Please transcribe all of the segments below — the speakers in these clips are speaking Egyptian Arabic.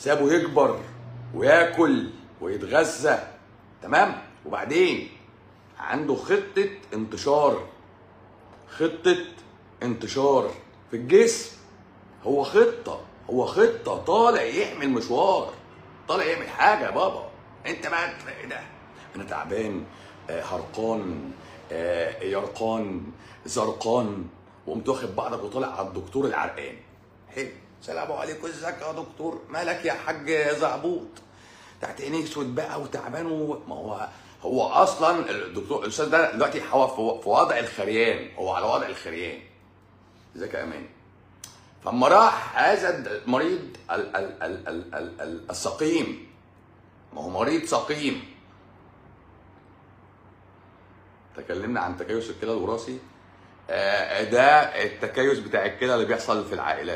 سابه يكبر وياكل ويتغذى تمام وبعدين عنده خطه انتشار خطه انتشار في الجسم هو خطه هو خطه طالع يعمل مشوار طالع يعمل حاجه يا بابا انت بقى ايه ده انا تعبان آه، هرقان آه، يرقان زرقان وقمت واخد بعضك وطالع على الدكتور العرقان حلو سلام عليكم ازيك يا دكتور مالك يا حاج زعبوط تحت عينيك اسود بقى وتعبان و... ما هو هو اصلا الدكتور الاستاذ ده دلوقتي هو في في وضع الخريان هو على وضع الخريان ازيك يا امان فلما راح هذا المريض ال- ال- ال- ال- ال- ال- السقيم ما هو مريض سقيم تكلمنا عن تكيس الكلى الوراثي آه، ده التكيس بتاع الكلى اللي بيحصل في العائلات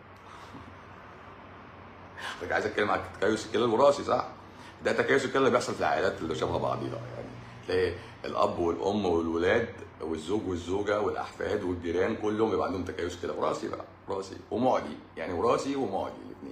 حضرتك عايز اتكلم عن تكيس الكلى الوراثي صح؟ ده تكيس الكلى اللي بيحصل في العائلات اللي شبه بعضيها يعني تلاقي الاب والام والولاد والزوج والزوجه والاحفاد والجيران كلهم بيبقى عندهم تكيس كلى وراثي بقى وراثي ومعدي يعني وراثي ومعدي الاثنين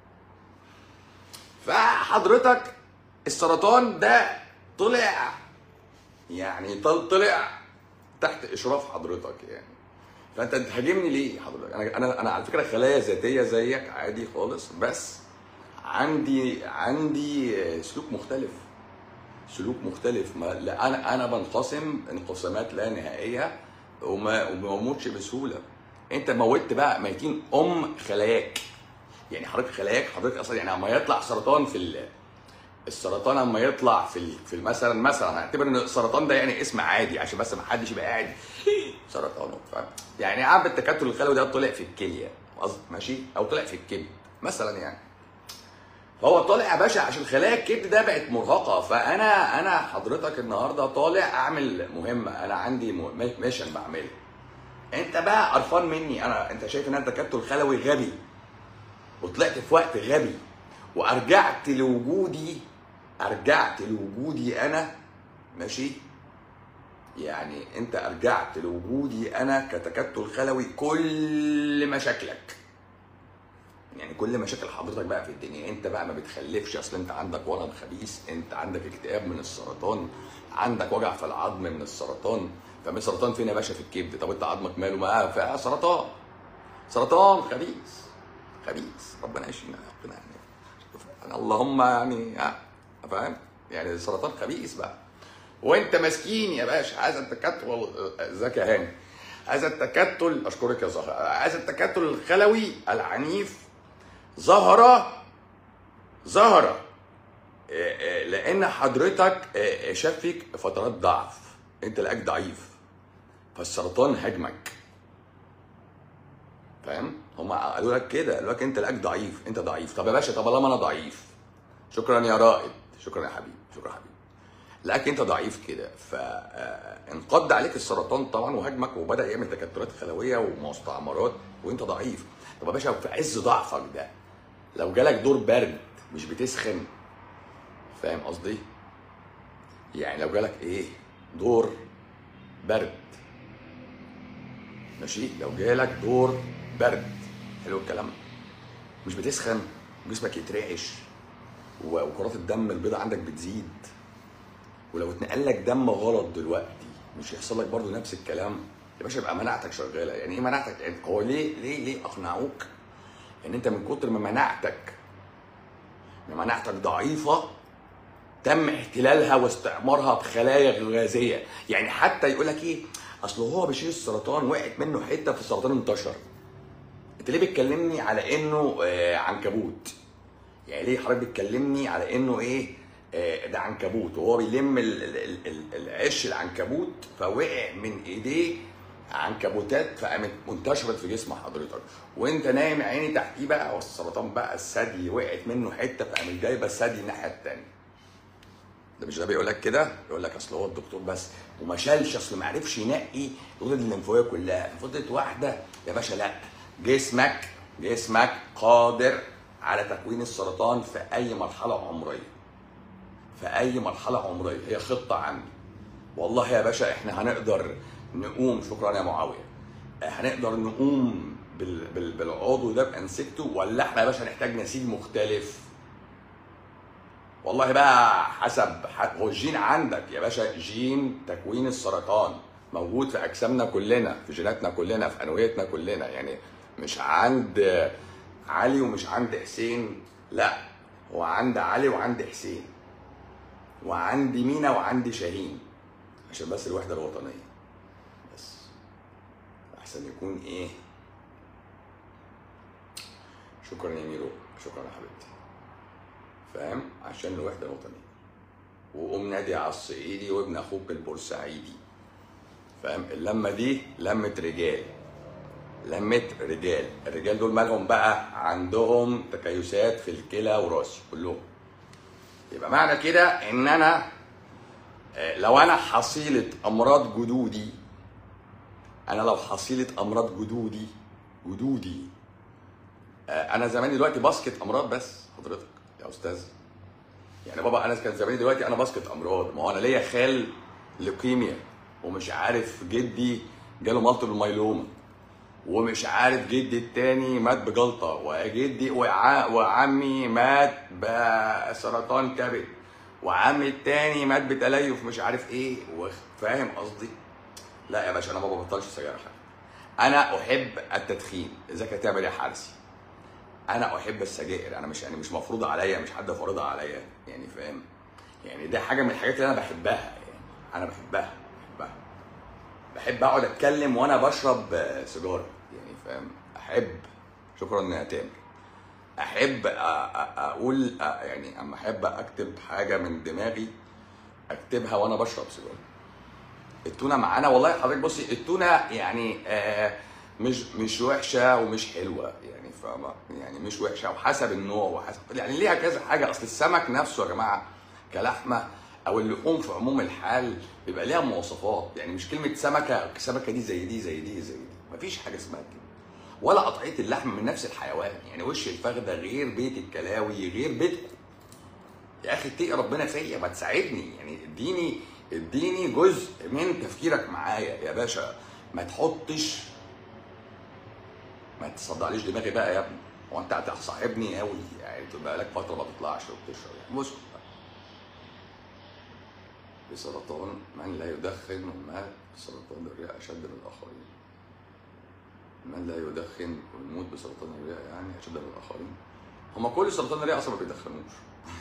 فحضرتك السرطان ده طلع يعني طل طلع تحت اشراف حضرتك يعني فانت تهاجمني ليه حضرتك انا انا انا على فكره خلايا ذاتيه زيك عادي خالص بس عندي عندي سلوك مختلف سلوك مختلف ما لا انا انا بنقسم انقسامات لا نهائيه وما وما بموتش بسهوله انت موتت بقى ميتين ام خلاياك يعني حضرتك خلاياك حضرتك اصلا يعني لما يطلع سرطان في ال... السرطان لما يطلع في ال... في مثلا مثلا هنعتبر ان السرطان ده يعني اسم عادي عشان بس ما حدش يبقى قاعد سرطان فاهم يعني عاب التكتل الخلوي ده طلع في الكليه قصد ماشي او طلع في الكبد مثلا يعني فهو طالع يا باشا عشان خلايا الكبد ده بقت مرهقه فانا انا حضرتك النهارده طالع اعمل مهمه انا عندي م- ميشن بعمله انت بقى قرفان مني انا انت شايف ان انا تكتل خلوي غبي وطلعت في وقت غبي وارجعت لوجودي ارجعت لوجودي انا ماشي يعني انت ارجعت لوجودي انا كتكتل خلوي كل مشاكلك يعني كل مشاكل حضرتك بقى في الدنيا انت بقى ما بتخلفش اصل انت عندك ورم خبيث انت عندك اكتئاب من السرطان عندك وجع في العظم من السرطان طب السرطان فين يا باشا في الكبد طب انت عظمك ماله ما فيها سرطان سرطان خبيث خبيث ربنا يشفينا ربنا يعني اللهم يعني ها، فاهم يعني السرطان خبيث بقى وانت مسكين يا باشا عايز التكتل ازيك يا هاني عايز التكتل اشكرك يا زهره عايز التكتل الخلوي العنيف ظهر ظهر آه، آه، لان حضرتك آه، آه، شاف فيك فترات ضعف انت لقاك ضعيف فالسرطان هاجمك فاهم هم قالوا لك كده قالوا لك انت لقاك ضعيف انت ضعيف طب يا باشا طب لما انا ضعيف شكرا يا رائد شكرا يا حبيبي شكرا يا حبيبي لقاك انت ضعيف كده فانقض عليك السرطان طبعا وهاجمك وبدا يعمل تكتلات خلويه ومستعمرات وانت ضعيف طب يا باشا في عز ضعفك ده لو جالك دور برد مش بتسخن فاهم قصدي؟ يعني لو جالك ايه؟ دور برد ماشي؟ لو جالك دور برد حلو الكلام مش بتسخن جسمك يترعش و- وكرات الدم البيضاء عندك بتزيد ولو اتنقل لك دم غلط دلوقتي مش هيحصل لك برضو نفس الكلام يا باشا يبقى مناعتك شغاله يعني ايه مناعتك يعني هو ليه ليه ليه اقنعوك ان انت من كتر ما مناعتك ما مناعتك ضعيفه تم احتلالها واستعمارها بخلايا غازيه يعني حتى يقول لك ايه اصل هو بيشيل السرطان وقعت منه حته في السرطان انتشر انت ليه بتكلمني على انه آه عنكبوت يعني ليه حضرتك بتكلمني على انه ايه آه، ده عنكبوت وهو بيلم ال- ال- ال- ال- العش العنكبوت فوقع من ايديه عنكبوتات فقامت منتشرت في جسم حضرتك وانت نايم عيني تحتيه بقى والسرطان بقى الثدي وقعت منه حته فقامت جايبه الثدي الناحيه التانيه ده مش ده بيقول لك كده يقول لك اصل هو الدكتور بس وما شالش اصل ما عرفش ينقي الغدد الليمفاويه كلها فضلت واحده يا باشا لا جسمك جسمك قادر على تكوين السرطان في اي مرحله عمريه في اي مرحله عمريه هي خطه عندي والله يا باشا احنا هنقدر نقوم شكرا يا معاويه هنقدر نقوم بال... بال... بالعضو ده بانسجته ولا احنا يا باشا نحتاج نسيج مختلف والله بقى حسب ح- هو الجين عندك يا باشا جين تكوين السرطان موجود في اجسامنا كلنا في جيناتنا كلنا في انويتنا كلنا يعني مش عند علي ومش عند حسين لا هو عند علي وعند حسين وعندي مينا وعندي شاهين عشان بس الوحده الوطنيه بس احسن يكون ايه شكرا يا ميرو شكرا يا حبيبتي فاهم عشان الوحده الوطنيه وقوم نادي على الصعيدي وابن اخوك البورسعيدي فاهم اللمه دي لمه رجال لمه رجال الرجال دول مالهم بقى عندهم تكيسات في الكلى وراسي كلهم يبقى معنى كده ان انا آه، لو انا حصيله امراض جدودي انا لو حصيله امراض جدودي جدودي آه، انا زماني دلوقتي باسكت امراض بس حضرتك يا استاذ يعني بابا انا كان زماني دلوقتي انا باسكت امراض ما هو انا ليا خال لوكيميا ومش عارف جدي جاله مالتيبل مايلوما ومش عارف جدي التاني مات بجلطه وجدي وع... وعمي مات بسرطان كبد وعمي التاني مات بتليف مش عارف ايه وخ- فاهم قصدي؟ لا يا باشا انا ما ببطلش سجاير حاجه انا احب التدخين ازيك هتعمل يا حارسي انا احب السجائر انا مش يعني مش مفروضه عليا مش حد فرضها عليا يعني فاهم يعني ده حاجه من الحاجات اللي انا بحبها يعني انا بحبها بحبها بحب اقعد اتكلم وانا بشرب آه، سيجاره يعني فاهم احب شكرا يا تامر احب أ- أ- اقول أ- يعني اما احب اكتب حاجه من دماغي اكتبها وانا بشرب سيجاره التونه معانا والله حضرتك بصي التونه يعني آه مش مش وحشه ومش حلوه يعني فاهمه يعني مش وحشه وحسب النوع وحسب يعني ليها كذا حاجه اصل السمك نفسه يا جماعه كلحمه او اللحوم في عموم الحال بيبقى ليها مواصفات يعني مش كلمه سمكه السمكه دي زي دي زي دي زي دي مفيش حاجه اسمها كده ولا قطعيه اللحم من نفس الحيوان يعني وش الفخده غير بيت الكلاوي غير بيتكم يا اخي اتقي ربنا فيا ما تساعدني يعني اديني اديني جزء من تفكيرك معايا يا باشا ما تحطش ما تصدعليش دماغي بقى يا ابني هو انت هتصاحبني قوي يعني تبقى لك فتره ما تطلعش وبتشرب يعني اسكت بقى بسرطان من لا يدخن ومات بسرطان الرئه اشد من الاخرين من لا يدخن ويموت بسرطان الرئه يعني اشد من الاخرين هما كل سرطان الرئه اصلا ما بيدخنوش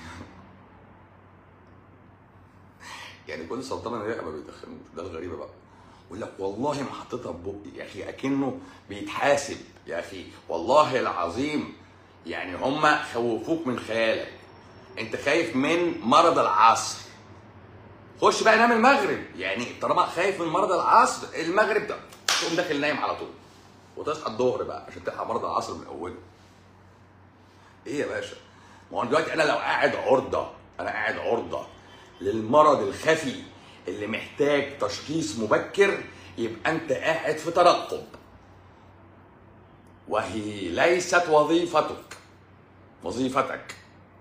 يعني كل سرطان الرئه ما بيدخنوش ده الغريبه بقى يقول لك والله ما حطيتها في بقي يا اخي اكنه بيتحاسب يا اخي والله العظيم يعني هم خوفوك من خيالك انت خايف من مرض العصر خش بقى نام المغرب يعني طالما خايف من مرض العصر المغرب ده تقوم داخل نايم على طول وتصحى الظهر بقى عشان تلحق مرض العصر من اوله ايه يا باشا ما هو دلوقتي انا لو قاعد عرضه انا قاعد عرضه للمرض الخفي اللي محتاج تشخيص مبكر يبقى انت قاعد في ترقب وهي ليست وظيفتك وظيفتك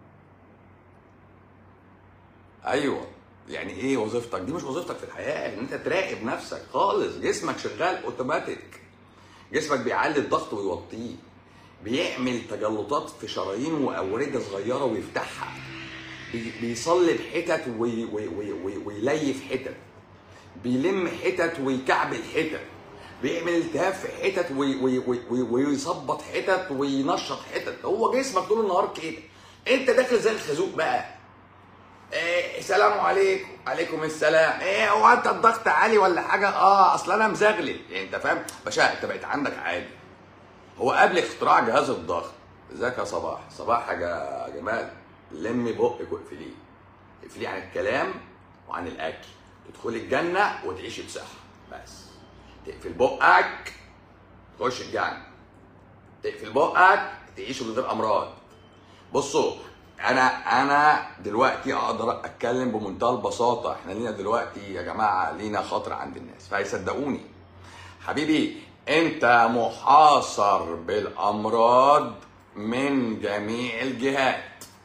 ايوه يعني ايه وظيفتك دي مش وظيفتك في الحياه ان انت تراقب نفسك خالص جسمك شغال اوتوماتيك جسمك بيعلي الضغط ويوطيه بيعمل تجلطات في شرايين واورده صغيره ويفتحها بي- بيصلب حتت وي وي وي وي ويليف حتت بيلم حتت ويكعبل حتت بيعمل التهاب في حتت وي وي وي وي ويظبط حتت وينشط حتت هو جسمك طول النهار كده انت داخل زي الخازوق بقى إيه السلام عليكم عليكم السلام ايه هو انت الضغط عالي ولا حاجه اه اصل انا مزغلل يعني انت فاهم باشا انت بقيت عندك عادي هو قبل اختراع جهاز الضغط ازيك يا صباح صباح يا جا- جمال لمي بقك واقفليه اقفليه عن الكلام وعن الاكل تدخلي الجنه وتعيشي بصحه بس تقفل بقك تخش الجنه تقفل بقك تعيش من غير امراض بصوا انا انا دلوقتي اقدر اتكلم بمنتهى البساطه احنا لينا دلوقتي يا جماعه لينا خاطر عند الناس فهيصدقوني حبيبي انت محاصر بالامراض من جميع الجهات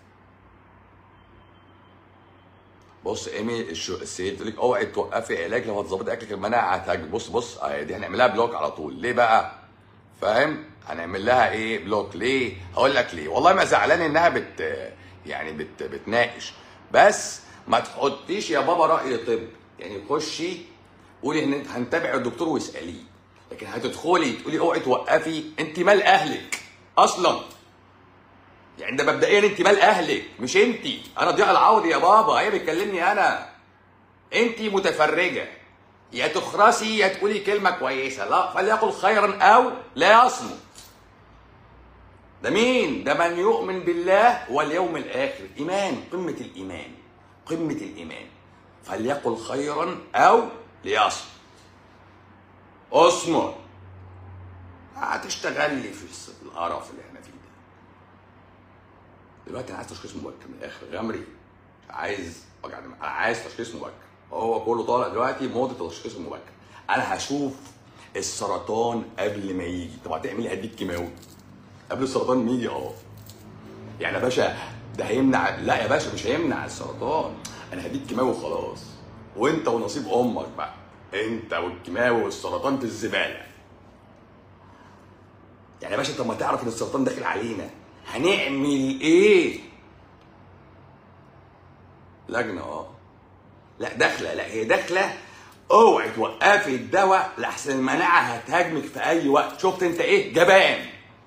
بص ايمي الشو... السيد تقول لك اوعي توقفي علاج لو هتظبطي اكلك المناعه هتهاجم بص بص آه، دي هنعملها بلوك على طول ليه بقى فاهم هنعمل لها ايه بلوك ليه هقول لك ليه والله ما زعلان انها بت يعني بت بتناقش بس ما تحطيش يا بابا راي طب يعني خشي قولي ان انت هنتابع الدكتور واساليه لكن هتدخلي تقولي اوعي توقفي انت مال اهلك اصلا يعني ده مبدئيا انت مال اهلك مش انت انا ضياء العوضي يا بابا هي بتكلمني انا انت متفرجه يا تخرسي يا تقولي كلمه كويسه لا فليقل خيرا او لا يصمت ده مين ده من يؤمن بالله واليوم الاخر ايمان قمه الايمان قمه الايمان فليقل خيرا او ليصمت اصمت هتشتغلي في القرف اللي احنا فيه ده دلوقتي انا عايز تشخيص مبكر من الاخر غمري عايز وجع دماغ انا عايز تشخيص مبكر هو كله طالع دلوقتي موضه التشخيص المبكر انا هشوف السرطان قبل ما يجي طب هتعملي هديك كيماوي قبل السرطان ما يجي اه يعني يا باشا ده هيمنع لا يا باشا مش هيمنع السرطان انا هديك كيماوي وخلاص وانت ونصيب امك بقى انت والكيماوي والسرطان في الزباله يعني يا باشا طب ما تعرف ان السرطان داخل علينا هنعمل ايه لجنه اه لا داخله لا هي داخله اوعي توقفي الدواء لحسن المناعه هتهاجمك في اي وقت شفت انت ايه جبان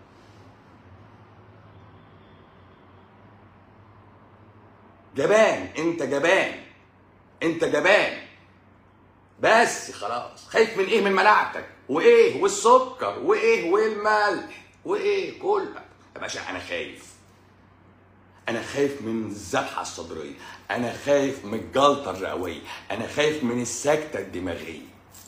جبان انت جبان انت جبان بس خلاص خايف من ايه من مناعتك وايه والسكر وايه والملح وايه كل يا باشا انا خايف انا خايف من الذبحه الصدريه انا خايف من الجلطه الرئويه انا خايف من السكته الدماغيه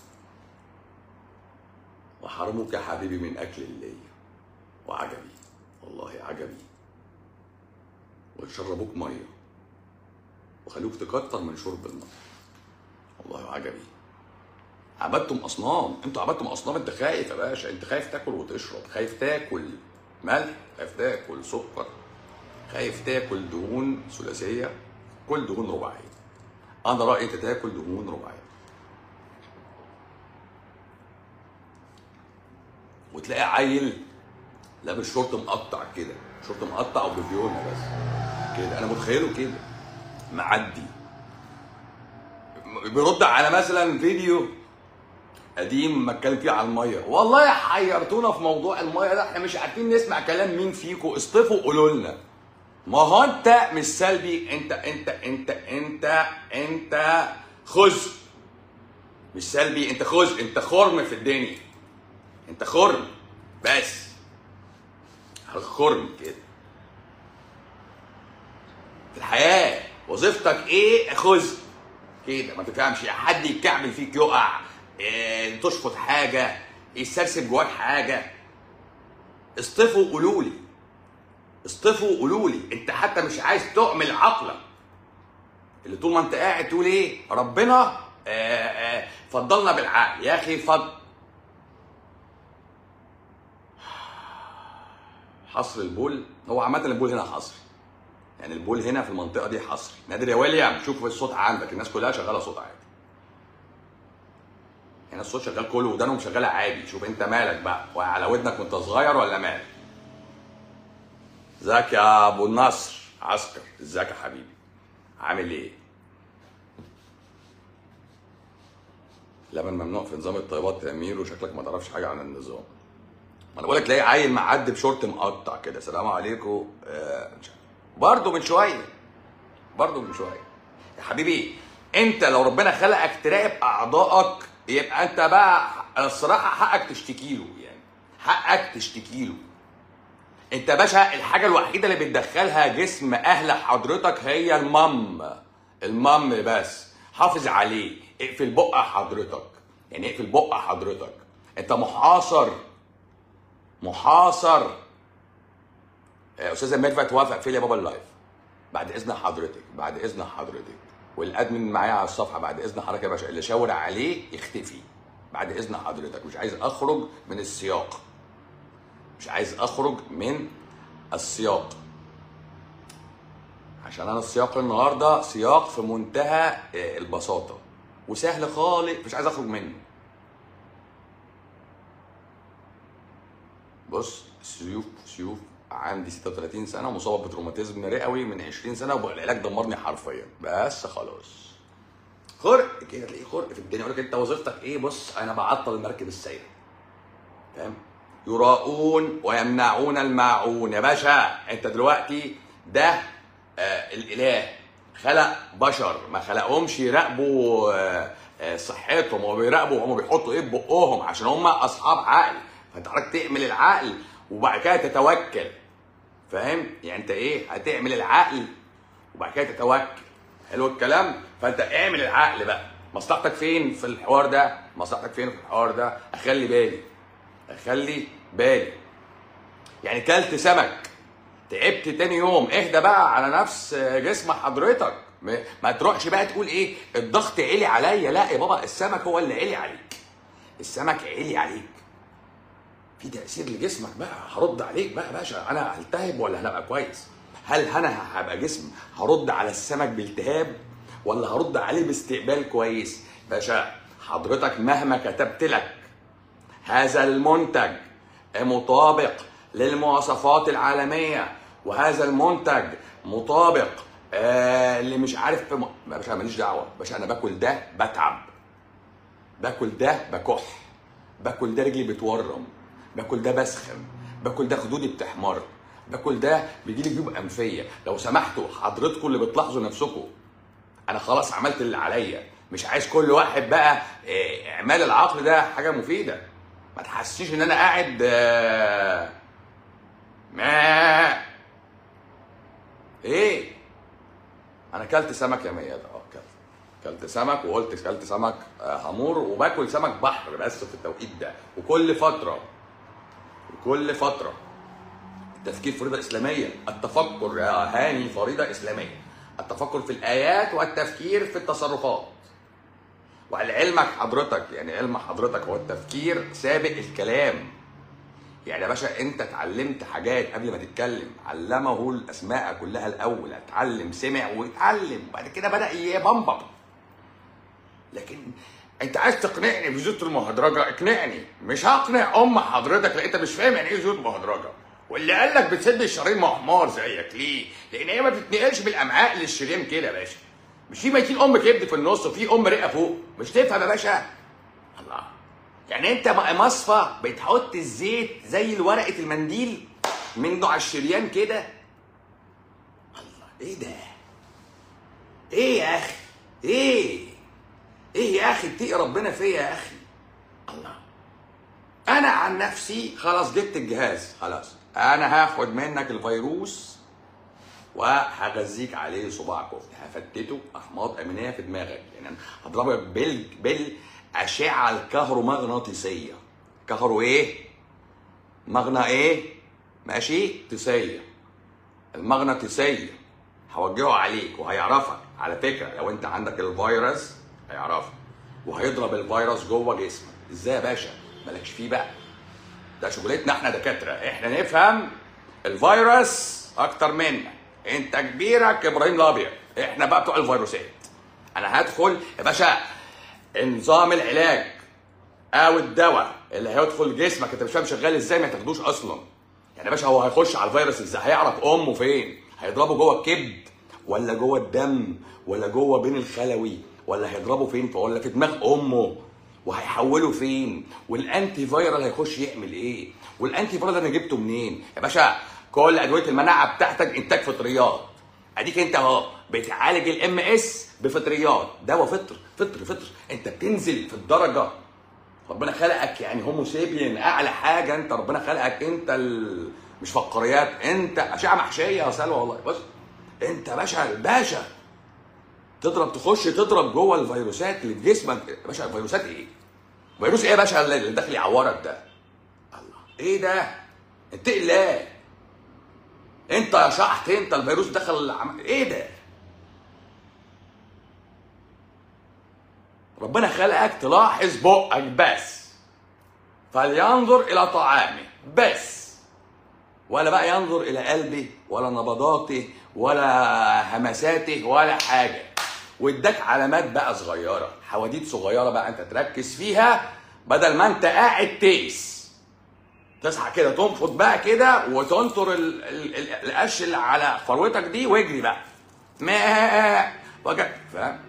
وحرمك يا حبيبي من اكل اللي وعجبي والله عجبي ويشربوك ميه وخلوك تكتر من شرب الميه والله عجبي عبدتم اصنام انتوا عبدتم اصنام انت خايف يا باشا انت خايف تاكل وتشرب خايف تاكل ملح خايف تاكل سكر خايف تاكل دهون ثلاثيه كل دهون رباعيه انا رايي انت تاكل دهون رباعيه وتلاقي عيل لابس شورت مقطع كده شورت مقطع وبفيونه بس كده انا متخيله كده معدي بيرد على مثلا فيديو قديم ما اتكلم فيه على الميه والله حيرتونا في موضوع الميه ده احنا مش عارفين نسمع كلام مين فيكم اصطفوا قولوا لنا ما هو انت مش سلبي انت انت انت انت انت خز مش سلبي انت خز انت خرم في الدنيا انت خرم بس خرم كده في الحياه وظيفتك ايه خذ كده ما تفهمش حد يكعبل فيك يقع إيه تشفط حاجه يسترسب جواك حاجه اصطفوا قولوا لي اصطفوا قولوا لي انت حتى مش عايز تعمل عقلك اللي طول ما انت قاعد تقول ايه ربنا آآ آآ فضلنا بالعقل يا اخي فضل حصر البول هو عامه البول هنا حصري يعني البول هنا في المنطقه دي حصري نادر يا ويليام شوف الصوت عندك الناس كلها شغاله صوت عادي هنا الصوت شغال كله ودانهم شغاله عادي شوف انت مالك بقى وعلى ودنك وانت صغير ولا مالك ازيك يا ابو النصر عسكر ازيك يا حبيبي عامل ايه لبن ممنوع في نظام الطيبات يا امير وشكلك ما تعرفش حاجه عن النظام ما انا بقول لك تلاقي عيل معدي بشورت مقطع كده سلام عليكم آه برضه من شويه برضه من شويه يا حبيبي انت لو ربنا خلقك تراقب اعضائك يبقى انت بقى الصراحه حقك تشتكي له يعني حقك تشتكي له انت باشا الحاجه الوحيده اللي بتدخلها جسم اهل حضرتك هي المم المم بس حافظ عليه اقفل بق حضرتك يعني اقفل بق حضرتك انت محاصر محاصر يا استاذه ميرفت توافق فين يا بابا اللايف بعد اذن حضرتك بعد اذن حضرتك والادمن معايا على الصفحه بعد اذن حضرتك يا باشا اللي شاور عليه يختفي بعد اذن حضرتك مش عايز اخرج من السياق مش عايز اخرج من السياق عشان انا السياق النهارده سياق في منتهى البساطه وسهل خالص مش عايز اخرج منه بص سيوف سيوف عندي 36 سنه مصاب بتروماتيزم رئوي من 20 سنه والعلاج دمرني حرفيا بس خلاص خرق كده تلاقيه خرق في الدنيا يقول لك انت وظيفتك ايه بص انا بعطل المركب السايره فاهم يراؤون ويمنعون الماعون يا باشا انت دلوقتي ده آه الاله خلق بشر ما خلقهمش يراقبوا آه آه صحتهم هو بيراقبوا هم بيحطوا ايه في بقهم عشان هم اصحاب عقل فانت حضرتك تعمل العقل وبعد كده تتوكل فاهم يعني انت ايه هتعمل العقل وبعد كده تتوكل حلو الكلام فانت اعمل العقل بقى مصلحتك فين في الحوار ده مصلحتك فين في الحوار ده اخلي بالي اخلي بالي يعني كلت سمك تعبت تاني يوم اهدى بقى على نفس جسم حضرتك ما- ما تروحش بقى تقول ايه الضغط عالي عليا لا يا بابا السمك هو اللي عالي عليك السمك عالي عليك في تاثير لجسمك بقى هرد عليك بقى يا باشا انا هلتهب ولا هنبقى كويس هل انا هبقى جسم هرد على السمك بالتهاب ولا هرد عليه باستقبال كويس باشا حضرتك مهما كتبت لك هذا المنتج مطابق للمواصفات العالمية وهذا المنتج مطابق آه اللي مش عارف بم... باشا ماليش دعوة باشا أنا باكل ده بتعب باكل ده بكح باكل ده رجلي بتورم باكل ده بسخن باكل ده خدودي بتحمر باكل ده بيجي لي جيوب انفيه لو سمحتوا حضرتكم اللي بتلاحظوا نفسكم انا خلاص عملت اللي عليا مش عايز كل واحد بقى إيه، اعمال العقل ده حاجه مفيده ما تحسسيش ان انا قاعد آه، ما ايه انا اكلت سمك يا ميادة اه اكلت اكلت سمك وقلت اكلت سمك آه، هامور وباكل سمك بحر بس في التوقيت ده وكل فتره كل فتره التفكير فريضه اسلاميه التفكر يا هاني فريضه اسلاميه التفكر في الايات والتفكير في التصرفات وعلى علمك حضرتك يعني علم حضرتك هو التفكير سابق الكلام يعني يا باشا انت اتعلمت حاجات قبل ما تتكلم علمه الاسماء كلها الاول اتعلم سمع واتعلم وبعد كده بدا يبمبم لكن انت عايز تقنعني بزيوت المهدرجه اقنعني مش هقنع ام حضرتك لان انت مش فاهم يعني ايه زيوت مهدرجه واللي قال لك بتسد الشرايين ما هو حمار زيك ليه؟ لان هي ما بتتنقلش بالامعاء للشريان كده يا باشا مش في ميتين ام كبد في النص وفي ام رئه فوق مش تفهم يا باشا الله يعني انت بقى مصفى بتحط الزيت زي ورقه المنديل من نوع الشريان كده الله ايه ده ايه يا اخي ايه ايه يا اخي اتقي ربنا فيا يا اخي الله انا عن نفسي خلاص جبت الجهاز خلاص انا هاخد منك الفيروس وهغذيك عليه صباع كفته هفتته احماض امينيه في دماغك يعني انا هضربك بال بالاشعه الكهرومغناطيسيه كهرو ايه مغنى ايه ماشي طيسيه المغناطيسيه هوجهه عليك وهيعرفك على فكره لو انت عندك الفيروس هيعرفك وهيضرب الفيروس جوه جسمك ازاي يا باشا مالكش فيه بقى ده شغلتنا احنا دكاتره احنا نفهم الفيروس اكتر منك انت كبيرك ابراهيم الابيض احنا بقى بتوع الفيروسات انا هدخل يا باشا نظام العلاج او الدواء اللي هيدخل جسمك انت مش فاهم شغال ازاي ما تاخدوش اصلا يعني يا باشا هو هيخش على الفيروس ازاي هيعرف امه فين هيضربه جوه الكبد ولا جوه الدم ولا جوه بين الخلوي ولا هيضربه فين ولا في دماغ امه وهيحوله فين والانتي فايرال هيخش يعمل ايه والانتي فايرال انا جبته منين يا باشا كل ادويه المناعه بتاعتك انتاج فطريات اديك انت اهو بتعالج الام اس بفطريات دواء فطر فطر فطر انت بتنزل في الدرجه ربنا خلقك يعني هومو سيبيان اعلى حاجه انت ربنا خلقك انت ال... مش فقريات انت اشعه محشيه يا سلوى والله بص انت باشا الباشا تضرب تخش تضرب جوه الفيروسات اللي في جسمك يا باشا فيروسات ايه؟ فيروس ايه يا باشا اللي داخل يعورك ده؟ الله ايه ده؟ اتقي الله انت يا شحت انت الفيروس دخل عم... ايه ده؟ ربنا خلقك تلاحظ بقك بس فلينظر الى طعامه بس ولا بقى ينظر الى قلبه ولا نبضاته ولا همساته ولا حاجه واداك علامات بقى صغيره حواديت صغيره بقى انت تركز فيها بدل ما انت قاعد تيس تصحى كده تنفض بقى كده وتنطر ال- ال- ال- القش اللي على فروتك دي واجري بقى ما وجع فاهم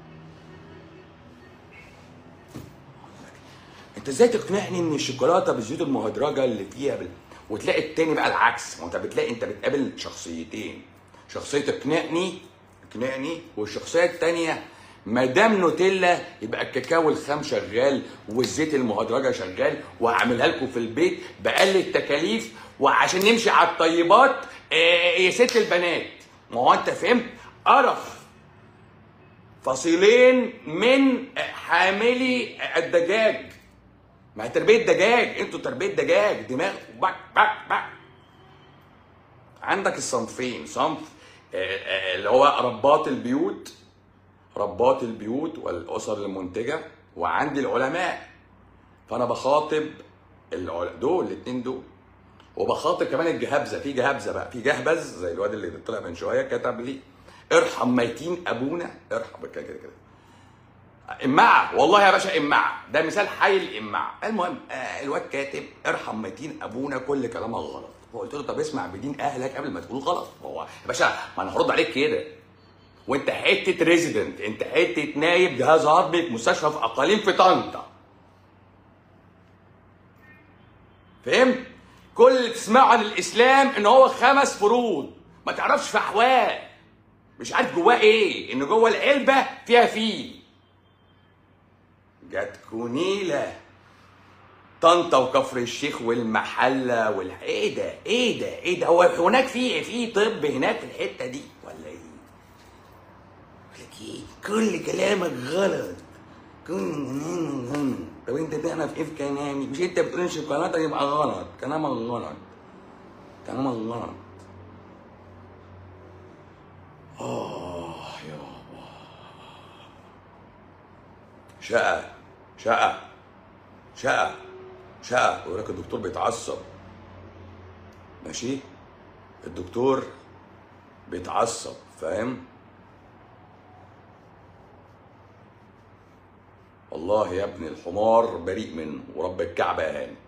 انت ازاي تقنعني ان الشوكولاته بالزيوت المهدرجه اللي فيها بال... وتلاقي التاني بقى العكس ما انت بتلاقي انت بتقابل شخصيتين شخصيه اقنعني اقنعني والشخصيه التانيه ما دام نوتيلا يبقى الكاكاو الخام شغال والزيت المهدرجه شغال وهعملها لكم في البيت باقل التكاليف وعشان نمشي على الطيبات آه، يا ست البنات ما هو انت فهمت قرف فصيلين من حاملي الدجاج ما هي تربيه دجاج انتوا تربيه دجاج دماغ بك بك بك عندك الصنفين صنف آه، آه، اللي هو ربات البيوت ربات البيوت والاسر المنتجه وعندي العلماء فانا بخاطب العل... دول الاثنين دول وبخاطب كمان الجهابزه في جهابزه بقى في جهبذ زي الواد اللي طلع من شويه كتب لي ارحم ميتين ابونا ارحم كده كده كده امعة والله يا باشا امعة ده مثال حي الامعة المهم آه الواد كاتب ارحم ميتين ابونا كل كلامك غلط فقلت له طب اسمع بدين اهلك قبل ما تقول غلط هو يا باشا ما انا هرد عليك كده وانت حته ريزيدنت انت حته نايب جهاز هضمي في مستشفى في اقاليم في طنطا فهمت كل اللي تسمعه عن الاسلام ان هو خمس فروض ما تعرفش في احوال مش عارف جواه ايه ان جوه العلبه فيها فيل جت كونيلة طنطا وكفر الشيخ والمحلة وال ايه ده؟ ايه ده؟ ايه ده؟ هو هناك في في طب هناك في الحتة دي ولا ايه؟ ولا ايه؟ كل كلامك غلط كل طب انت تعرف ايه في كلامي؟ مش انت بتقول الشوكولاتة يبقى غلط، كلامك غلط كلامك غلط اه يابا شقة شقة شقة شقة ويقول لك الدكتور بيتعصب ماشي الدكتور بيتعصب فاهم والله يا ابني الحمار بريء منه ورب الكعبة يا هاني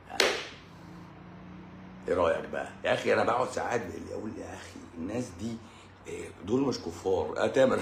ايه رايك بقى يا اخي انا بقعد ساعات بالليل اقول يا اخي الناس دي إيه، دول مش كفار اه تامر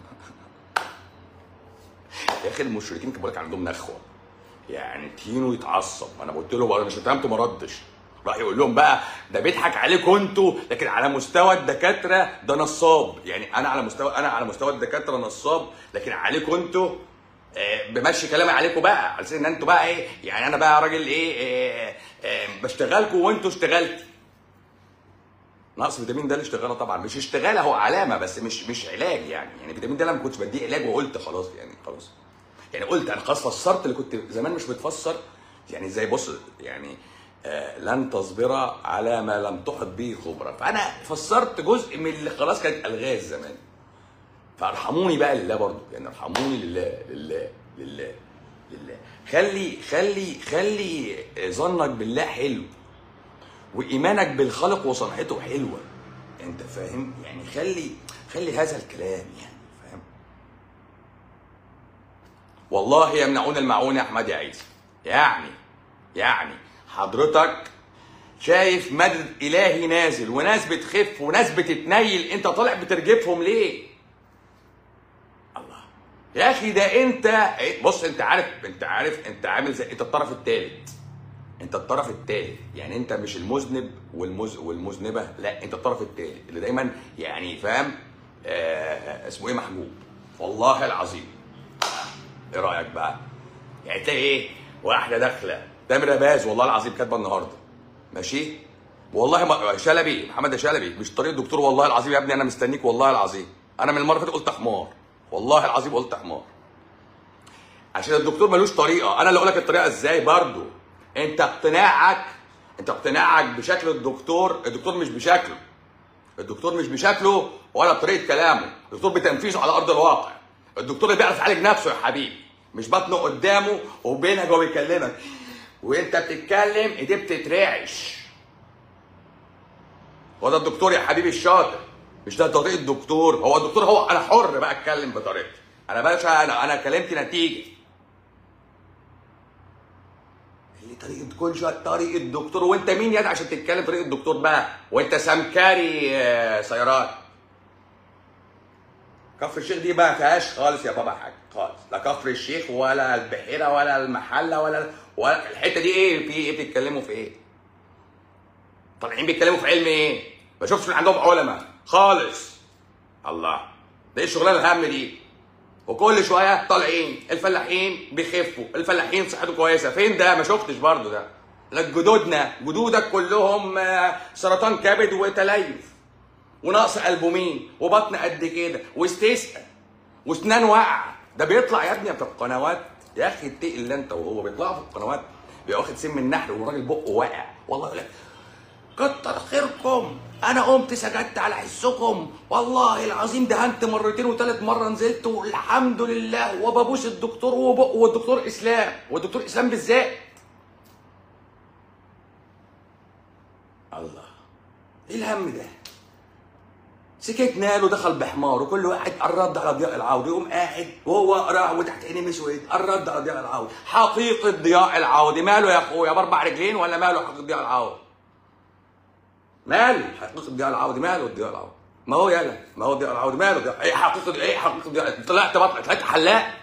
يا اخي المشركين كان بيقول لك عندهم نخوه يعني تينو يتعصب انا قلت له انا شتمته ما ردش راح يقول لهم بقى ده بيضحك عليكم انتوا لكن على مستوى الدكاتره ده نصاب يعني انا على مستوى انا على مستوى الدكاتره نصاب لكن عليكم انتوا آه، بمشي كلامي عليكم بقى على اساس ان انتوا بقى ايه يعني انا بقى راجل ايه آه، آه، بشتغلكم وانتوا اشتغلتي نقص فيتامين د الاشتغاله طبعا مش اشتغاله هو علامه بس مش مش علاج يعني يعني فيتامين د انا ما كنتش بديه علاج وقلت خلاص يعني خلاص يعني قلت انا خلاص فسرت اللي كنت زمان مش بتفسر يعني زي بص يعني آه لن تصبر على ما لم تحط به خبره فانا فسرت جزء من اللي خلاص كانت الغاز زمان فارحموني بقى لله برضو يعني ارحموني لله لله لله لله خلي خلي خلي ظنك بالله حلو وايمانك بالخالق وصنعته حلوه انت فاهم يعني خلي خلي هذا الكلام يعني فاهم والله يمنعون المعون يا احمد يا عيسى يعني يعني حضرتك شايف مدد الهي نازل وناس بتخف وناس بتتنيل انت طالع بترجفهم ليه الله يا اخي ده انت بص انت عارف انت عارف انت عامل زي انت الطرف الثالث انت الطرف الثالث يعني انت مش المذنب والمز والمذنبه لا انت الطرف الثالث اللي دايما يعني فاهم آه اسمه ايه محجوب والله العظيم ايه رايك بقى يعني تلاقي ايه واحده داخله تامر باز والله العظيم كاتبه النهارده ماشي والله ما شلبي محمد شلبي مش طريق الدكتور والله العظيم يا ابني انا مستنيك والله العظيم انا من المره اللي فاتت قلت حمار والله العظيم قلت حمار عشان الدكتور ملوش طريقه انا اللي اقول لك الطريقه ازاي برضو انت اقتناعك انت اقتناعك بشكل الدكتور الدكتور مش بشكله الدكتور مش بشكله ولا بطريقه كلامه الدكتور بتنفيذه على ارض الواقع الدكتور اللي بيعرف يعالج نفسه يا حبيبي مش بطنه قدامه وبينك وهو بيكلمك وانت بتتكلم ايديه بتترعش هو ده الدكتور يا حبيبي الشاطر مش ده طريقه الدكتور هو الدكتور هو انا حر بقى اتكلم بطريقتي انا باشا انا انا كلمتي نتيجه اللي طريقه كل شويه طريقه الدكتور وانت مين يد عشان تتكلم طريقه الدكتور بقى وانت سمكري آه، سيارات كفر الشيخ دي بقى فيهاش خالص يا بابا حاجه خالص لا كفر الشيخ ولا البحيره ولا المحله ولا ولا الحته دي ايه في ايه بتتكلموا في ايه طالعين بيتكلموا في علم ايه ما شفتش من عندهم علماء خالص الله ده ايه الشغلانه الهم دي وكل شويه طالعين الفلاحين بيخفوا الفلاحين صحته كويسه فين ده ما شفتش برضو ده لك جدودنا جدودك كلهم آه، سرطان كبد وتليف ونقص البومين وبطن قد كده واستسقى واسنان واقعه ده بيطلع يا ابني في القنوات يا اخي اتقي اللي انت وهو بيطلعوا في القنوات بيبقى واخد سم النحل والراجل بقه واقع والله يقول لك كتر خيركم انا قمت سجدت على حسكم والله العظيم دهنت مرتين وثالث مره نزلت والحمد لله وببوس الدكتور وبق والدكتور اسلام والدكتور اسلام بالذات الله ايه الهم ده سكتنا له دخل بحمار وكل واحد الرد على ضياء العوضي يقوم قاعد وهو قرع وتحت عينيه مسود الرد على ضياء العوضي حقيقه ضياء العوضي ماله يا اخويا باربع رجلين ولا ماله حقيقه ضياء العوضي ماله حقيقه ضياء العوضي ماله ضياء العوضي ما هو يلا ما هو ضياء العوضي ماله ضياء ايه حقيقه ايه حقيقه ضياء طلعت بطلع طلعت حلاق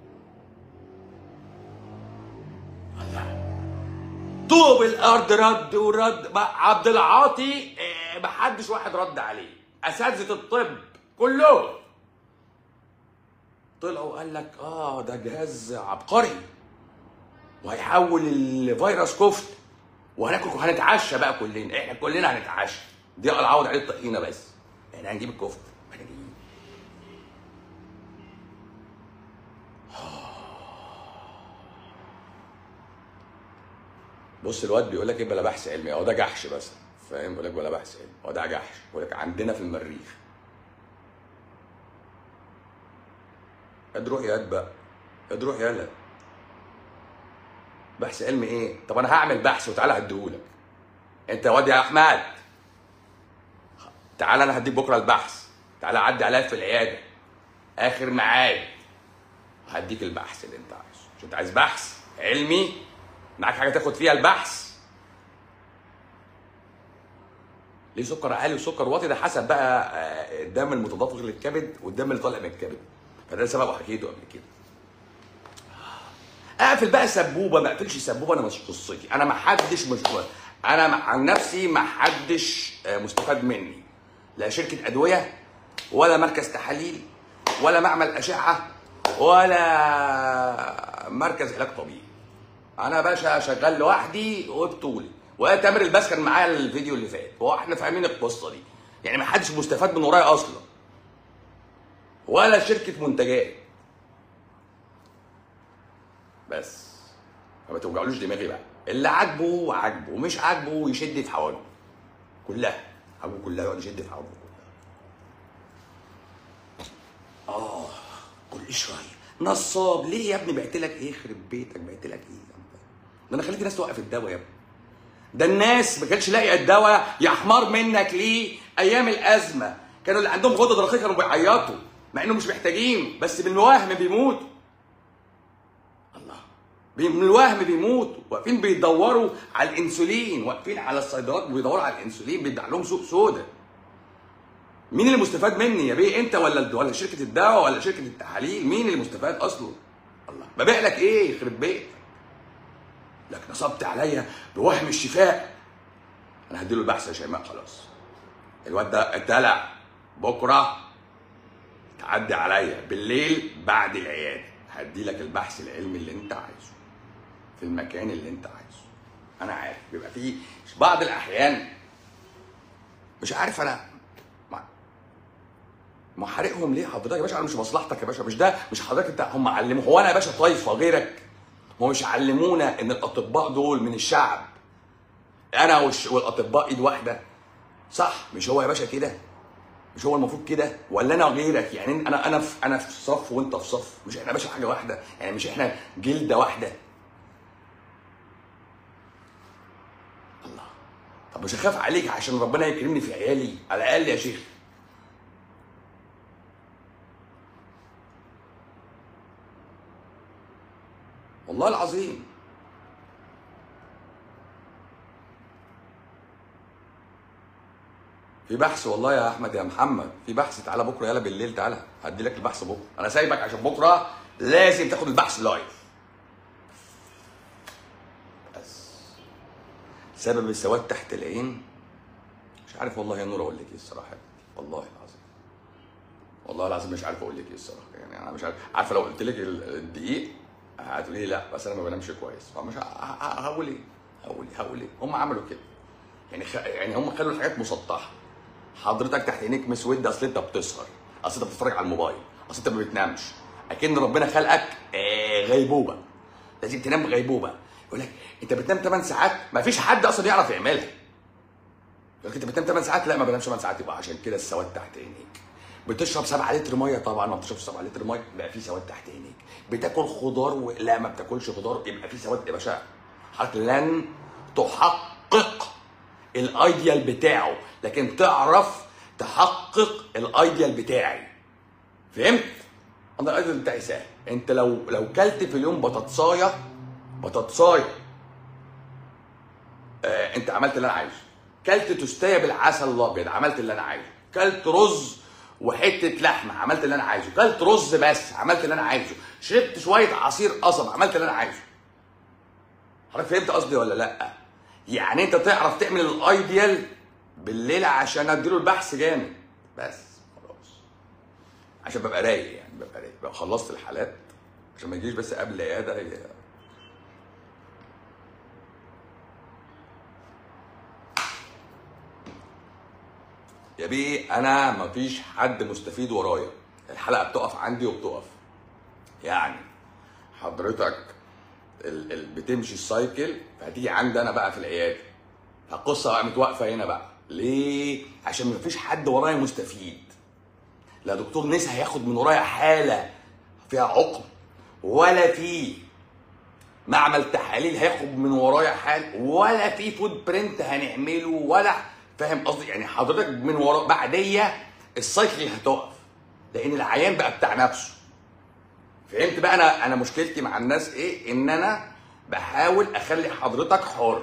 طوب الارض رد ورد بقى عبد العاطي إيه، ما حدش واحد رد عليه اساتذه الطب كلهم طلعوا قال لك اه ده جهاز عبقري وهيحول الفيروس كفت وهناكل وهنتعشى بقى كلنا احنا كلنا هنتعشى ضياء العوض عليه الطحينه بس احنا هنجيب الكفت احنا جايين بص الواد بيقول لك ايه بلا بحث علمي هو ده جحش بس فاهم بيقول لك بلا بحث علمي هو ده جحش بيقول لك عندنا في المريخ ياد روح ياد بقى ياد روح يلا بحث علمي ايه طب انا هعمل بحث وتعالى هديهولك انت يا واد يا احمد تعالى انا هديك بكره البحث تعالى عدي عليا في العياده اخر ميعاد هديك البحث اللي انت عايزه مش انت عايز بحث علمي معاك حاجه تاخد فيها البحث ليه سكر عالي وسكر واطي ده حسب بقى آه، الدم المتدفق للكبد والدم اللي طالع من الكبد فده سببه حكيته قبل كده اقفل بقى سبوبه ما اقفلش سبوبه انا مش قصتي انا ما حدش مش انا مع- عن نفسي ما حدش آه، مستفاد مني لا شركه ادويه ولا مركز تحاليل ولا معمل اشعه ولا مركز علاج طبيعي انا باشا شغال لوحدي وبطولي وتامر الباس كان معايا الفيديو اللي فات واحنا فاهمين القصه دي يعني ما حدش مستفاد من ورايا اصلا ولا شركه منتجات بس فما توجعلوش دماغي بقى اللي عاجبه عاجبه ومش عاجبه يشد في حواجبه كلها حواجبه كلها يقعد يشد في حواجبه كلها اه كل شويه نصاب ليه يا ابني بعت لك ايه يخرب بيتك بعت لك ايه يا ابني؟ ده انا خليت الناس توقف الدواء يا ابني ده الناس ما كانتش لاقيه الدواء يا حمار منك ليه ايام الازمه كانوا اللي عندهم غده درقيه كانوا بيعيطوا مع انهم مش محتاجين بس بالوهم بيموتوا الله بي- من الوهم بيموتوا واقفين بيدوروا على الانسولين واقفين على الصيدلات بيدوروا على الانسولين بيدع لهم سوق سودا مين اللي مستفاد مني يا بيه انت ولا ولا شركه الدواء ولا شركه التحاليل مين اللي مستفاد اصلا الله ببيع لك ايه يخرب بيتك لك نصبت عليا بوهم الشفاء انا هديله البحث يا شيماء خلاص الواد ده اتدلع بكره تعدي عليا بالليل بعد العياده هدي لك البحث العلمي اللي انت عايزه في المكان اللي انت عايزه انا عارف بيبقى فيه بعض الاحيان مش عارف انا ما- ما حارقهم ليه حضرتك يا باشا انا مش مصلحتك يا باشا مش ده مش حضرتك انت هم علموا هو انا يا باشا طايفه غيرك ما هو مش علمونا ان الاطباء دول من الشعب انا والش- والاطباء ايد واحده صح مش هو يا باشا كده مش هو المفروض كده ولا انا غيرك يعني انا انا في انا في صف وانت في صف مش احنا يا باشا حاجه واحده يعني مش احنا جلده واحده الله طب مش هخاف عليك عشان ربنا يكرمني في عيالي على الاقل يا شيخ والله العظيم في بحث والله يا احمد يا محمد في بحث تعالى بكره يلا بالليل تعالى هدي لك البحث بكره انا سايبك عشان بكره لازم تاخد البحث لايف بس سبب السواد تحت العين مش عارف والله يا نور اقول لك ايه الصراحه والله العظيم والله العظيم مش عارف اقول لك ايه الصراحه يعني انا مش عارف عارفه لو قلت لك ال- الدقيق هتقولي لي لا بس انا ما بنامش كويس فمش ه- ه- هقول ايه هقول ايه هقول ايه هم عملوا كده يعني خ... يعني هم خلوا الحاجات مسطحه حضرتك تحت عينيك مسود اصل انت بتسهر اصل انت بتتفرج على الموبايل اصل انت ما بتنامش اكن ربنا خلقك آه، غيبوبه لازم تنام غيبوبه يقول لك انت بتنام 8 ساعات ما فيش حد اصلا يعرف يعملها يقول لك انت بتنام 8 ساعات لا ما بنامش 8 ساعات يبقى عشان كده السواد تحت عينيك بتشرب 7 لتر ميه طبعا ما بتشربش 7 لتر ميه يبقى في سواد تحت عينيك بتاكل خضار و... لا ما بتاكلش خضار يبقى في سواد يا باشا حضرتك لن تحقق الايديال بتاعه لكن تعرف تحقق الايديال بتاعي فهمت انا الايديال بتاعي سهل انت لو لو كلت في اليوم بطاطسايه بطاطسايه آه انت عملت اللي انا عايزه كلت توستايه بالعسل الابيض عملت اللي انا عايزه كلت رز وحته لحمه عملت اللي انا عايزه كلت رز بس عملت اللي انا عايزه شربت شويه عصير قصب عملت اللي انا عايزه حضرتك فهمت قصدي ولا لا يعني انت تعرف تعمل الايديال بالليل عشان اديله البحث جامد بس خلاص عشان ببقى رايق يعني ببقى رايق ببقى خلصت الحالات عشان ما يجيش بس قبل العياده ي- يا بيه انا مفيش حد مستفيد ورايا الحلقه بتقف عندي وبتقف يعني حضرتك ال ال بتمشي السايكل فهتيجي عندي انا بقى في العياده القصه بقى متوقفه هنا بقى ليه عشان مفيش حد ورايا مستفيد لا دكتور نسا هياخد من ورايا حاله فيها عقم ولا في معمل تحاليل هياخد من ورايا حال ولا في فود برنت هنعمله ولا فاهم قصدي يعني حضرتك من ورا بعديه السايكل هتقف لان العيان بقى بتاع نفسه فهمت بقى انا انا مشكلتي مع الناس ايه ان انا بحاول اخلي حضرتك حر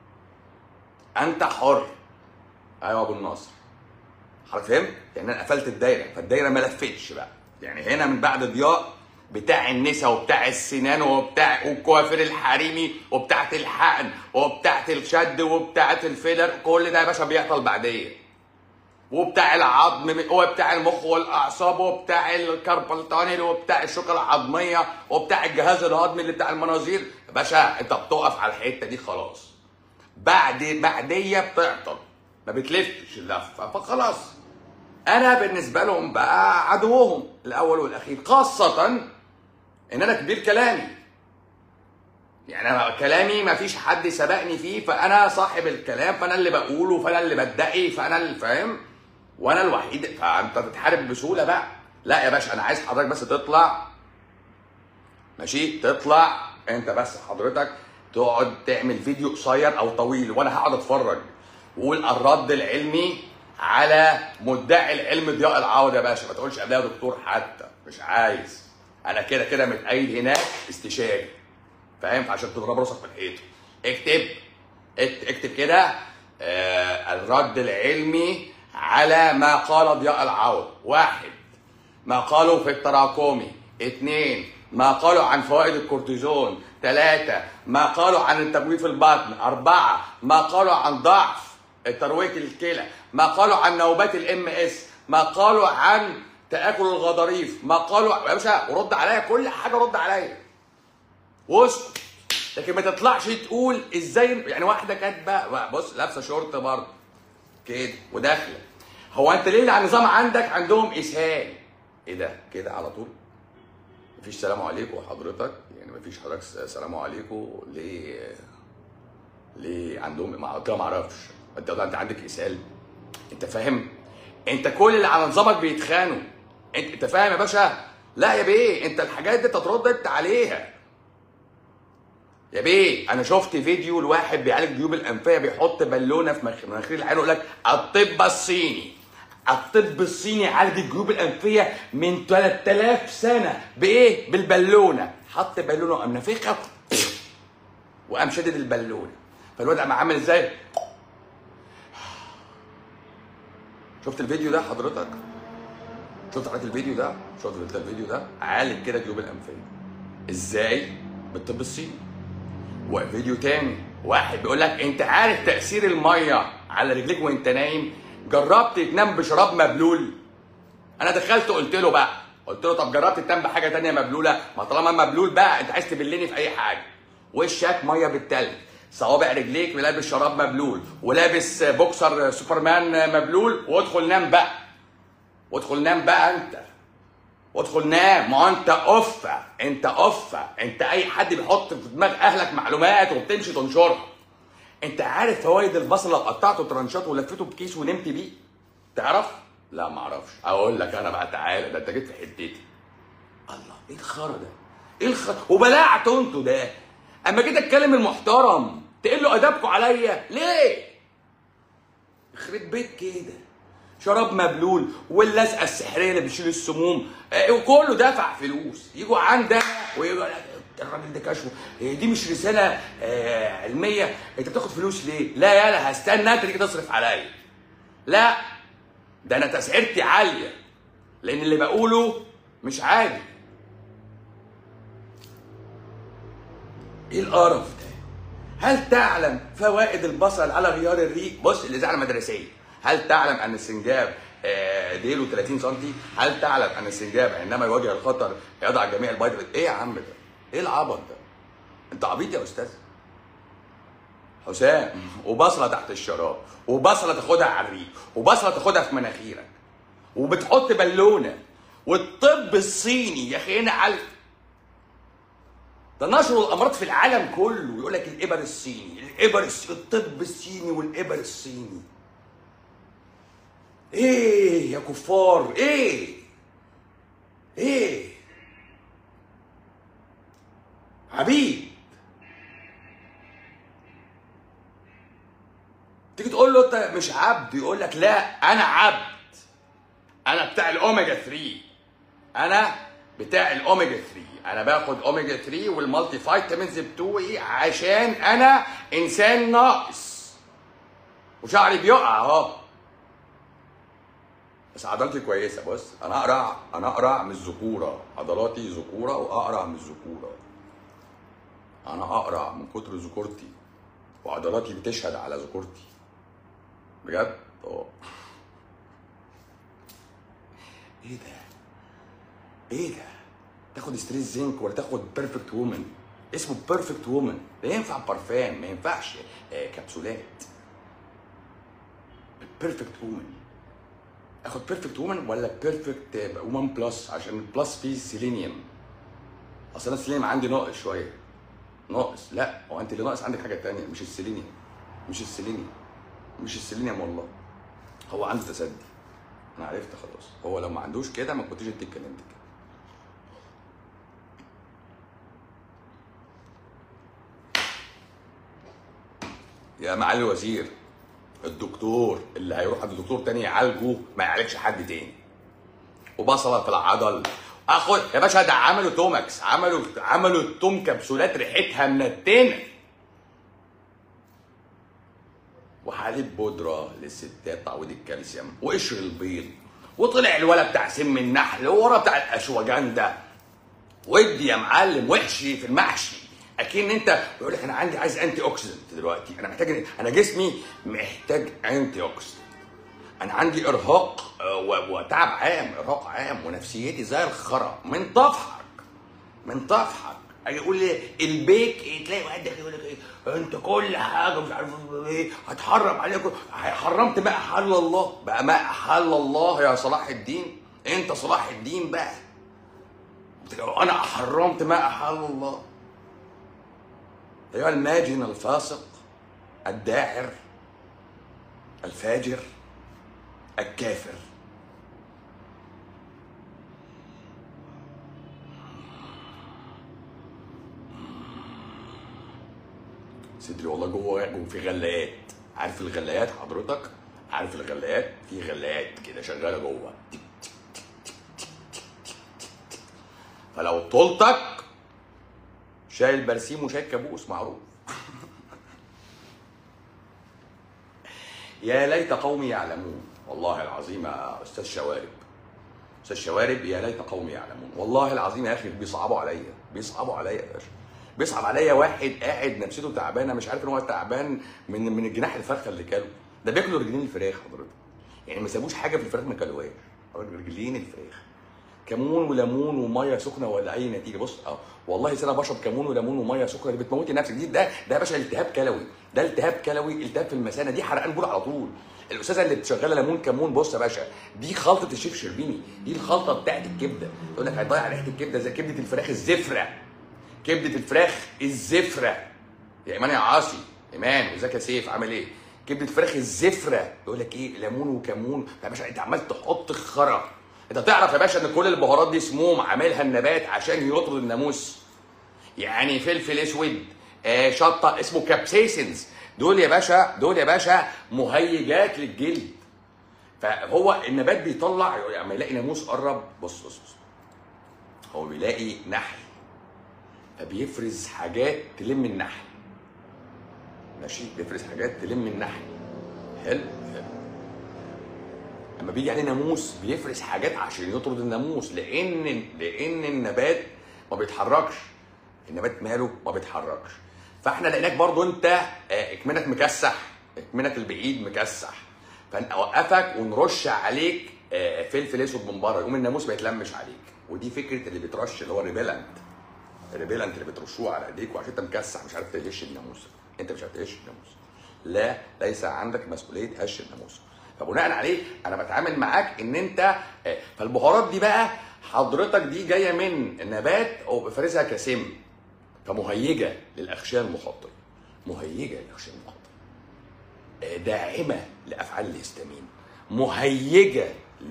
انت حر ايوه يا ابو النصر حضرتك فهمت يعني انا قفلت الدايره فالدايره ما لفتش بقى يعني هنا من بعد ضياء بتاع النسا وبتاع السنان وبتاع والكوافير الحريمي وبتاعت الحقن وبتاعت الشد وبتاعت الفيلر كل ده يا باشا بيعطل بعدين وبتاع العظم وبتاع المخ والاعصاب وبتاع الكربلتاني وبتاع الشوكه العظميه وبتاع الجهاز الهضمي اللي بتاع المناظير يا باشا انت بتقف على الحته دي خلاص بعد بعديه بتعطل ما بتلفش اللفه فخلاص انا بالنسبه لهم بقى عدوهم الاول والاخير خاصه ان انا كبير كلامي يعني انا كلامي ما فيش حد سبقني فيه فانا صاحب الكلام فانا اللي بقوله فانا اللي بدعي فانا اللي فاهم وانا الوحيد فانت تتحارب بسهوله بقى لا يا باشا انا عايز حضرتك بس تطلع ماشي تطلع انت بس حضرتك تقعد تعمل فيديو قصير او طويل وانا هقعد اتفرج وقول الرد العلمي على مدعي العلم ضياء العوض يا باشا ما تقولش قبلها يا دكتور حتى مش عايز انا كده كده متأيد هناك استشاري فاهم عشان تضرب راسك في الحيط اكتب اكت- اكتب كده آه الرد العلمي على ما قال ضياء العوض واحد ما قالوا في التراكمي اثنين ما قالوا عن فوائد الكورتيزون ثلاثة ما قالوا عن التجويف في البطن أربعة ما قالوا عن ضعف تروية الكلى ما قالوا عن نوبات الام اس ما قالوا عن تآكل الغضاريف ما قالوا يا باشا ورد عليا كل حاجة رد عليا وسط لكن ما تطلعش تقول ازاي يعني واحدة كاتبة بص لابسة شورت برضه كده وداخله هو انت ليه على النظام عندك عندهم اسهال ايه ده كده على طول مفيش سلام عليكم حضرتك يعني مفيش حضرتك س- سلام عليكم ليه ليه عندهم ما قلت لها ما اعرفش انت انت عندك اسهال انت فاهم انت كل اللي على نظامك بيتخانوا انت انت فاهم يا باشا لا يا بيه انت الحاجات دي تترد انت عليها يا بيه انا شفت فيديو لواحد بيعالج جيوب الانفيه بيحط بالونه في مناخ- مناخير العين ويقول لك الطب الصيني الطب الصيني عالج الجيوب الانفيه من 3000 سنه بايه بالبالونه حط بالونه وقام نافخها وقام شدد البالونه فالواد قام عامل ازاي شفت الفيديو ده حضرتك شفت حضرتك الفيديو ده شفت انت الفيديو ده عالج كده جيوب الانفيه ازاي بالطب الصيني وفيديو تاني واحد بيقول لك انت عارف تاثير الميه على رجليك وانت نايم جربت تنام بشراب مبلول انا دخلت قلت له بقى قلت له طب جربت تنام بحاجه تانية مبلوله ما طالما مبلول بقى انت عايز تبلني في اي حاجه وشك ميه بالتلج صوابع رجليك لابس شراب مبلول ولابس بوكسر سوبرمان مبلول وادخل نام بقى وادخل نام بقى انت وادخل نام ما هو انت قفه انت قفه انت اي حد بيحط في دماغ اهلك معلومات وبتمشي تنشرها انت عارف فوائد البصل لو قطعته ترانشات ولفيته بكيس ونمت بيه تعرف لا ما اعرفش اقول لك انا بقى تعالى ده انت جيت في حتتي الله ايه الخرا ده ايه الخرا وبلعتوا انتوا ده اما جيت اتكلم المحترم تقلوا ادبكم عليا ليه يخرب بيت كده شراب مبلول واللزقه السحريه اللي بتشيل السموم آه، وكله دفع فلوس يجوا عندنا ويقول لك الراجل ده كشف إيه دي مش رساله آه، علميه انت بتاخد فلوس ليه؟ لا يالا هستنى انت تيجي تصرف عليا لا ده انا تسعيرتي عاليه لان اللي بقوله مش عادي ايه القرف ده؟ هل تعلم فوائد البصل على غيار الريق؟ بص الاذاعه المدرسيه هل تعلم ان السنجاب آه، ديله 30 سم؟ هل تعلم ان السنجاب عندما يواجه الخطر يضع جميع البيض ايه يا عم ده؟ ايه العبط ده؟ انت عبيط يا استاذ؟ حسام وبصله تحت الشراب وبصله تاخدها على الريق وبصله تاخدها في مناخيرك وبتحط بالونه والطب الصيني يا اخي هنا على ده نشروا الامراض في العالم كله يقول لك الابر الصيني الابر الصيني الطب الصيني والابر الصيني ايه يا كفار ايه ايه عبيد تيجي تقول له انت مش عبد يقول لك لا انا عبد انا بتاع الاوميجا 3 انا بتاع الاوميجا 3 انا باخد اوميجا 3 والمالتي فيتامينز بتوعي عشان انا انسان ناقص وشعري بيقع اهو بس عضلتي كويسه بص انا اقرع انا اقرع من الذكوره عضلاتي ذكوره واقرع من الذكوره انا اقرع من كتر ذكورتي وعضلاتي بتشهد على ذكورتي بجد اه ايه ده ايه ده تاخد ستريس زنك ولا تاخد بيرفكت وومن اسمه بيرفكت وومن ده ينفع بارفان ما ينفعش آه، كبسولات بيرفكت وومن اخد بيرفكت وومن ولا بيرفكت وومن بلس عشان البلس فيه سيلينيوم اصل انا السيلينيوم عندي ناقص شويه ناقص لا هو انت اللي ناقص عندك حاجه تانية مش السيلينيوم مش السيلينيوم مش السيلينيوم والله هو عنده تسدي انا عرفت خلاص هو لو ما عندوش كده ما كنتش انت اتكلمت كده يا معالي الوزير الدكتور اللي هيروح عند دكتور تاني يعالجه ما يعالجش حد تاني وبصله في العضل اخد يا باشا ده عملوا تومكس عملوا عملوا التوم كبسولات ريحتها منتنه وحليب بودره للستات تعويض الكالسيوم وقشر البيض وطلع الولد بتاع سم النحل وورا بتاع الاشواجندا ودي يا معلم وحشي في المحشي اكن انت بيقول لك انا عندي عايز انتي اوكسيدنت دلوقتي انا محتاج انا جسمي محتاج انتي اوكسيدنت انا عندي ارهاق آه، و- وتعب عام ارهاق عام ونفسيتي زي الخرا من طفحك من طفحك اجي اقول لي البيك إيه؟ تلاقي واحد داخل يقول لك ايه انت كل حاجه مش عارف ايه هتحرم عليكم حرمت ما احل الله بقى ما احل الله يا صلاح الدين انت صلاح الدين بقى انا حرمت ما احل الله ايها الماجن الفاسق الداعر الفاجر الكافر صدري والله جوه جوه في غلايات عارف الغلايات حضرتك عارف الغلايات في غلايات كده شغاله جوه تك تك تك تك تك تك تك تك. فلو طولتك شايل برسيم وشايل كابوس معروف يا ليت قومي يعلمون والله العظيم يا استاذ شوارب استاذ شوارب يا ليت قومي يعلمون والله العظيم يا اخي بيصعبوا عليا بيصعبوا عليا يا باشا بيصعب عليا واحد قاعد نفسيته تعبانه مش عارف ان هو تعبان من من الجناح الفرخه اللي كاله ده بياكلوا رجلين الفراخ حضرتك يعني ما سابوش حاجه في الفراخ ما كلوهاش رجلين الفراخ كمون وليمون وميه سخنه ولا اي نتيجه بص اه والله سنه بشرب كمون وليمون وميه سخنه دي بتموتي نفسك دي ده ده يا باشا التهاب كلوي ده التهاب كلوي التهاب في المثانه دي حرقان بول على طول الاستاذه اللي بتشغله ليمون كمون بص يا باشا دي خلطه الشيف شربيني دي الخلطه بتاعت الكبده تقول لك هيضيع ريحه الكبده زي كبده الفراخ الزفره كبده الفراخ الزفره يا ايمان يا عاصي ايمان ازيك يا سيف عامل ايه كبده الفراخ الزفره يقول لك ايه ليمون وكمون يا باشا انت عمال تحط خرا انت تعرف يا باشا ان كل البهارات دي سموم عاملها النبات عشان يطرد الناموس يعني فلفل اسود آه شطه اسمه كابسيسنز دول يا باشا دول يا باشا مهيجات للجلد فهو النبات بيطلع لما يعني يلاقي ناموس قرب بص بص بص هو بيلاقي نحل فبيفرز حاجات تلم النحل ماشي بيفرز حاجات تلم النحل حلو حلو لما بيجي عليه ناموس بيفرز حاجات عشان يطرد الناموس لان لان النبات ما بيتحركش النبات ماله ما بيتحركش فاحنا لقيناك برضو انت آه، اكمنك مكسح اكمنك البعيد مكسح فنوقفك ونرش عليك آه، فلفل اسود من بره يقوم الناموس ما يتلمش عليك ودي فكره اللي بيترش اللي هو ريبيلنت الريبيلنت اللي بترشوه على ايديك وعشان انت مكسح مش عارف تهش الناموس انت مش عارف تهش الناموس لا ليس عندك مسؤوليه هش الناموس فبناء عليه انا بتعامل معاك ان انت آه، فالبهارات دي بقى حضرتك دي جايه من نبات او بفرزها كسم فمهيجه للاغشيه المخاطره مهيجه للاغشيه المخاطره آه، داعمه لافعال الهستامين مهيجه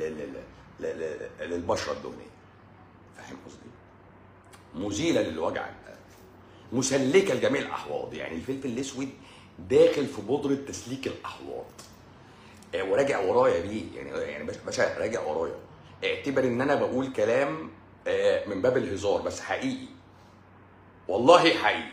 للبشره الدهنيه فاهم قصدي؟ مزيله للوجع مسلكه لجميع الاحواض يعني الفلفل الاسود داخل في بودره تسليك الاحواض آه، وراجع ورايا بيه يعني يعني باشا راجع ورايا اعتبر ان انا بقول كلام آه، من باب الهزار بس حقيقي والله حقيقي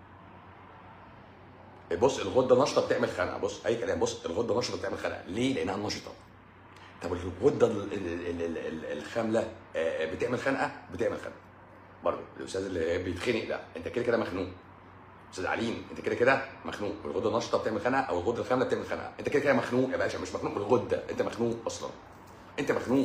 بص الغده نشطه بتعمل خنقه بص اي كلام بص الغده نشطه بتعمل خنقه ليه؟ لانها نشطه طب الغده الخامله آه، بتعمل خنقه بتعمل خنقه برضه الاستاذ اللي بيتخنق ده انت كده كده مخنوق استاذ عليم انت كده كده مخنوق الغده نشطه بتعمل خنقه او الغده الخامله بتعمل خنقه انت كده كده مخنوق يا باشا مش مخنوق بالغده انت مخنوق اصلا انت مخنوق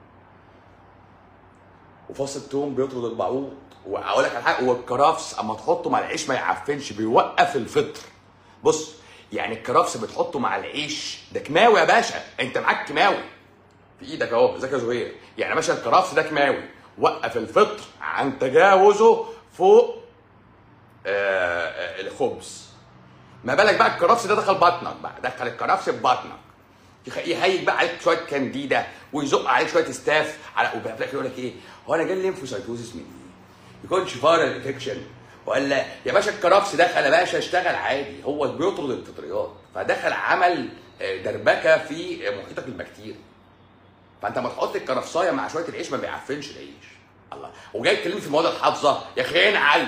وفص التوم بيطرد البعوض واقول لك على حاجه والكرفس اما تحطه مع العيش ما يعفنش بيوقف الفطر بص يعني الكرفس بتحطه مع العيش ده كماوي يا باشا انت معاك كماوي في ايدك اهو ازيك يا زهير يعني يا باشا الكرفس ده كماوي وقف الفطر عن تجاوزه فوق آه، آه، الخبز ما بالك بقى الكرفس ده دخل بطنك بقى دخل الكرفس في بطنك يهيج بقى عليك شويه كانديدا ويزق عليك شويه استاف على وفي الاخر يقول لك ايه هو انا جالي ليمفوسايتوزيس من ايه؟ يكونش فايرال انفكشن ولا يا باشا الكرفس دخل يا باشا اشتغل عادي هو بيطرد الفطريات فدخل عمل آه، دربكه في محيطك البكتيري فانت ما تحط الكرفسايه مع شويه العيش ما بيعفنش العيش الله وجاي تكلمني في المواد الحافظه يا اخي انعل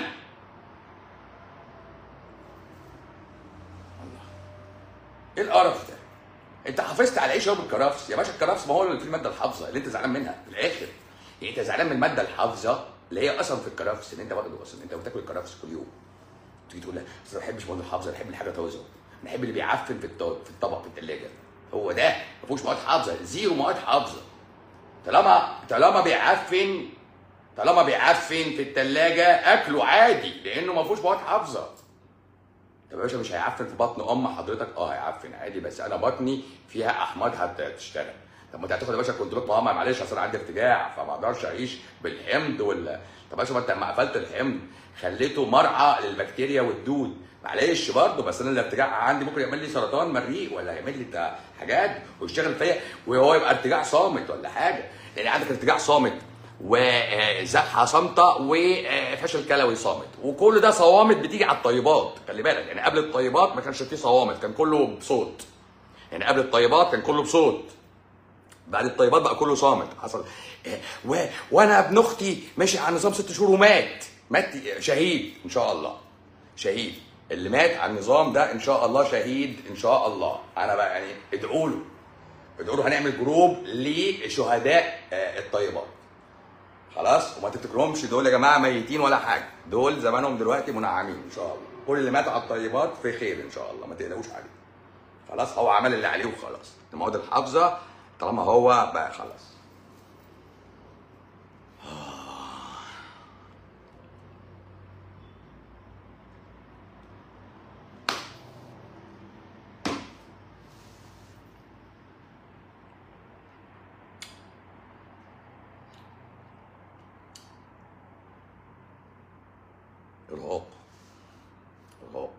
الله ايه القرف ده انت حافظت على عيش هو بالكرفس يا باشا الكرفس ما هو اللي فيه الماده الحافظه اللي انت زعلان منها في الاخر يعني انت زعلان من الماده الحافظه اللي هي اصلا في الكرفس اللي انت واخده اصلا انت بتاكل الكرفس كل يوم تيجي تقول لا بس ما بحبش المواد الحافظه انا بحب الحاجه طازه انا بحب اللي بيعفن في في الطبق في الثلاجه هو ده ما فيهوش مواد حافظه زيرو مواد حافظه طالما طالما بيعفن طالما بيعفن في الثلاجه اكله عادي لانه ما فيهوش مواد حافظه طب يا باشا مش هيعفن في بطن ام حضرتك اه هيعفن عادي بس انا بطني فيها احماض هتشتغل طب ما انت هتاخد يا باشا كنترول ماما معلش اصل عندي ارتجاع فما اقدرش اعيش بالحمض ولا طب يا باشا ما انت لما قفلت الحمض خليته مرعى للبكتيريا والدود معلش برضه بس انا الارتجاع عندي ممكن يعمل لي سرطان مريء ولا يعمل لي حاجات ويشتغل فيا وهو يبقى ارتجاع صامت ولا حاجه لان عندك ارتجاع صامت وزحه صامته وفشل كلوي صامت وكل ده صوامت بتيجي على الطيبات خلي بالك يعني قبل الطيبات ما كانش فيه صوامت كان كله بصوت يعني قبل الطيبات كان كله بصوت بعد الطيبات بقى كله صامت حصل و... وانا ابن اختي ماشي على نظام ست شهور ومات مات شهيد ان شاء الله شهيد اللي مات على النظام ده ان شاء الله شهيد ان شاء الله انا بقى يعني ادعوا له ادعوا هنعمل جروب لشهداء آه، الطيبات خلاص وما تفتكرهمش دول يا جماعه ميتين ولا حاجه دول زمانهم دلوقتي منعمين ان شاء الله كل اللي مات على الطيبات في خير ان شاء الله ما تقلقوش عليه خلاص هو عمل اللي عليه وخلاص المواد الحافظه طالما هو بقى خلاص ارهاق ارهاق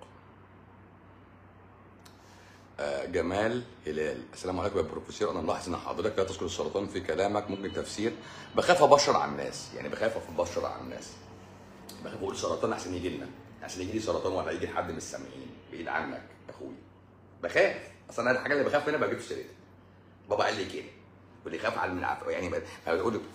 آه، جمال هلال السلام عليكم يا بروفيسور انا ملاحظ ان حضرتك لا تذكر السرطان في كلامك ممكن تفسير بخاف ابشر على الناس يعني بخاف ابشر على الناس بخاف اقول سرطان احسن يجي لنا احسن يجي لي سرطان ولا يجي لحد من السامعين بعيد عنك يا اخوي بخاف اصل انا الحاجه اللي بخاف منها بجيب سيرتها بابا قال لي كده واللي يخاف على من العفو يعني ما بتقول له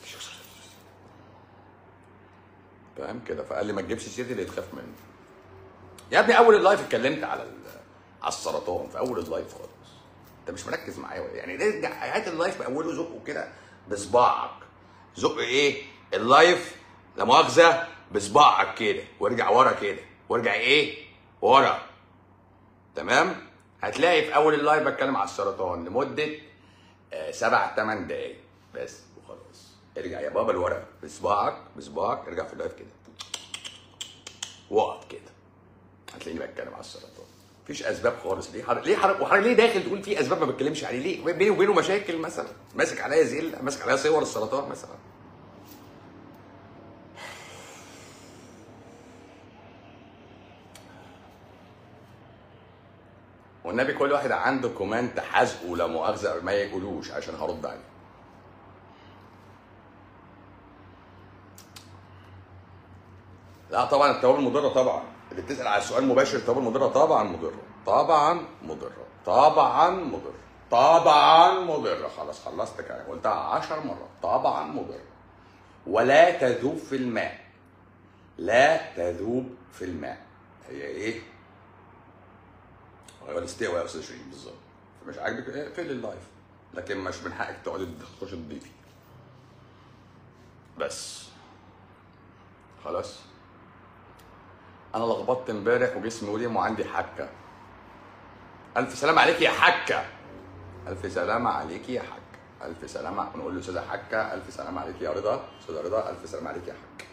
فاهم كده فقال لي ما تجيبش سيرتي اللي تخاف منه يا ابني اول اللايف اتكلمت على ال- على السرطان في اول اللايف خالص انت مش مركز معايا ولا- يعني رجع هات اللايف باوله زقه كده بصباعك زق ايه اللايف لا مؤاخذه بصباعك كده وارجع ورا كده وارجع ايه ورا تمام هتلاقي في اول اللايف بتكلم على السرطان لمده آه، سبع ثمان دقايق بس وخلاص ارجع يا بابا لورا بصباعك بصباعك ارجع في اللايف كده واقف كده هتلاقيني بتكلم على السرطان مفيش اسباب خالص ليه حرق ليه حرق وحرق ليه داخل تقول في اسباب ما بتكلمش عليه ليه بيني وبينه مشاكل مثلا ماسك عليا زل ماسك عليا صور السرطان مثلا والنبي كل واحد عنده كومنت حزقه لا مؤاخذه ما يقولوش عشان هرد عليه لا طبعا التوابل مضره طبعا اللي بتسال على السؤال مباشر التوابل مضره طبعا مضره طبعا مضره طبعا مضره طبعا مضره خلاص خلصت كلام قلتها 10 مرات طبعا مضره ولا تذوب في الماء لا تذوب في الماء هي ايه؟ هو الاستواء يا استاذ شيرين بالظبط فمش عاجبك إيه؟ اقفل اللايف لكن مش من حقك تقعدي تخش تضيفي بس خلاص انا لخبطت امبارح وجسمي وليم وعندي حكه الف سلام عليك يا حكه الف سلامة عليك يا حكه الف سلامة ونقول له استاذه حكه الف سلامة عليك يا رضا استاذه رضا الف سلامة عليك يا حكه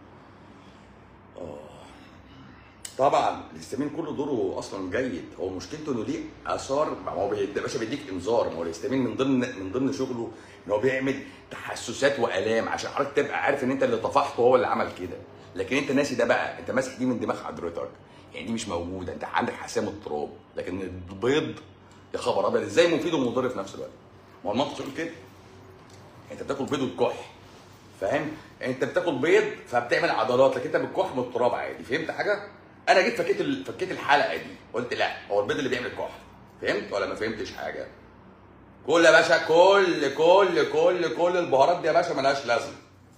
طبعا الهستامين كله دوره اصلا جيد هو مشكلته انه ليه اثار ما هو بي- يا باشا بيديك انذار ما هو الهستامين من ضمن من ضمن شغله ان هو بيعمل تحسسات والام عشان حضرتك تبقى عارف ان انت اللي طفحته هو اللي عمل كده لكن انت ناسي ده بقى انت ماسك دي من دماغ حضرتك يعني دي مش موجوده انت عندك حساسيه من التراب لكن البيض يا خبر ابيض ازاي مفيد ومضر في نفس الوقت ما هو المنطق يقول كده انت بتاكل بيض وتكح فاهم انت بتاكل بيض فبتعمل عضلات لكن انت بتكح من التراب عادي فهمت حاجه انا جيت فكيت ال- فكيت الحلقه دي قلت لا هو البيض اللي بيعمل كح فهمت ولا ما فهمتش حاجه كل يا باشا كل كل كل كل البهارات دي يا باشا ملهاش لازمه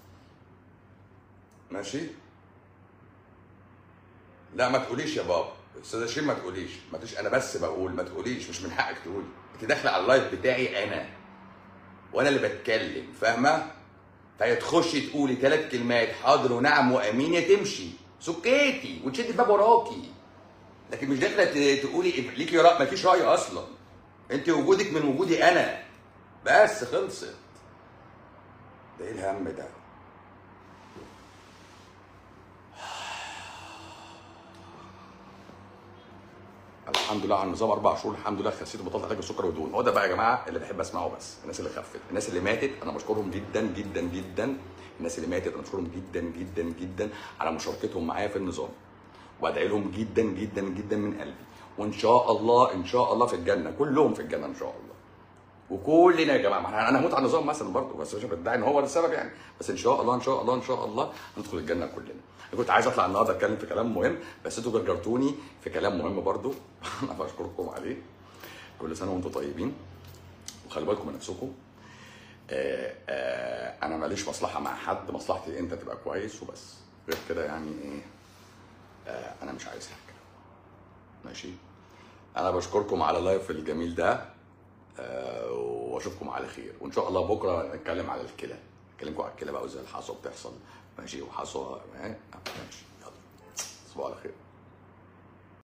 ماشي لا ما تقوليش يا بابا استاذ شيرين ما تقوليش ما تقوليش انا بس بقول ما تقوليش مش من حقك تقولي انت داخله على اللايف بتاعي انا وانا اللي بتكلم فاهمه فهي تخشي تقولي ثلاث كلمات حاضر ونعم وامين يا تمشي سكيتي وتشدي الباب وراكي لكن مش داخله ت- تقولي ليكي راي مالكيش راي اصلا انت وجودك من وجودي انا بس خلصت ده ايه الهم ده الحمد لله على النظام اربع شهور الحمد لله خسيت وبطلت علاج السكر والدهون هو ده بقى يا جماعه اللي بحب اسمعه بس الناس اللي خفت الناس اللي ماتت انا بشكرهم جدا جدا جدا الناس اللي ماتت انا بشكرهم جدا جدا جدا على مشاركتهم معايا في النظام وادعي لهم جدا جدا جدا من قلبي وان شاء الله ان شاء الله في الجنه كلهم في الجنه ان شاء الله وكلنا يا جماعه ما انا أنا هموت على النظام مثلا برضه بس مش بدعي ان هو ده السبب يعني بس ان شاء الله ان شاء الله ان شاء الله ندخل الجنه كلنا انا كنت عايز اطلع النهارده اتكلم في كلام مهم بس انتوا جرجرتوني في كلام مهم برضه انا بشكركم عليه كل سنه وانتم طيبين وخلي بالكم من نفسكم آه آه انا ماليش مصلحه مع حد مصلحتي انت تبقى كويس وبس غير كده يعني ايه آه انا مش عايز حاجه ماشي انا بشكركم على اللايف الجميل ده آه واشوفكم على خير وان شاء الله بكره نتكلم على الكلى نكلمكم على الكلى بقى وازاي الحصوه بتحصل ماشي وحصوه ماشي